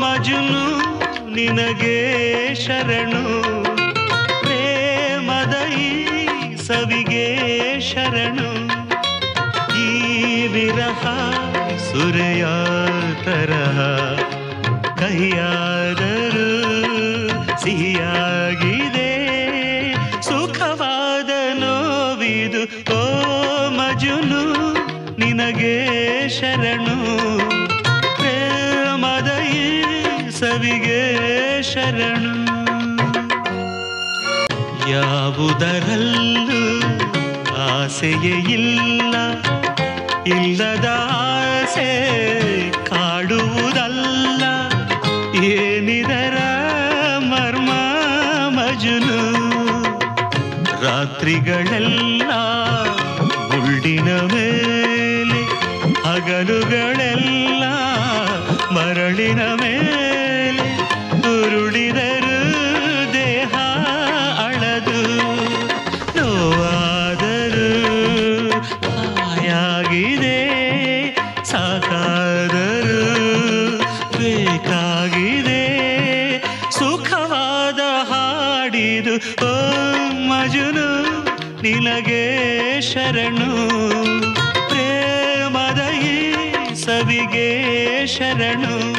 ಮಜುನು ನಿನಗೆ ಶರಣು ಪ್ರೇಮದ ಈ ಸವಿಗೆ ಶರಣು ಈ ವಿರಹ ಸುರೆಯ ತರಹ ಕೈಯಾದರೂ ಸಿಹಿಯಾಗಿದೆ ಸುಖವಾದ ನೋವಿದು ಓ ಮಜುನು ನಿನಗೆ ಶರಣು ಪ್ರೇಮದ ಈ ಸವಿಗೆ ಶರಣು ಯಾವುದರಲ್ಲೂ ಆಸೆಯೇ ಇಲ್ಲ ಇಲ್ಲದ ಆಸೆ ಕಾಡುವುದಲ್ಲ ಏನಿದರ ಮರ್ಮ ಮಜುನು ರಾತ್ರಿಗಳೆಲ್ಲ ಮುಳ್ಳಿನ ಮೇಲೆ ಹಗಲುಗಳೆಲ್ಲ ಮರಳಿನ ಮೇಲೆ ಉರುಳಿದರು ದೇಹ ಅಳದು ನೋವಾದರೂ ಹಾಯಾಗಿದೆ ಸಾಕಾದರೂ ಬೇಕಾಗಿದೆ ಸುಖವಾದ ಹಾಡಿದು ಓ ಮಜುನು ನಿನಗೆ ಶರಣು ಪ್ರೇಮದ ಈ ಸವಿಗೆ ಶರಣು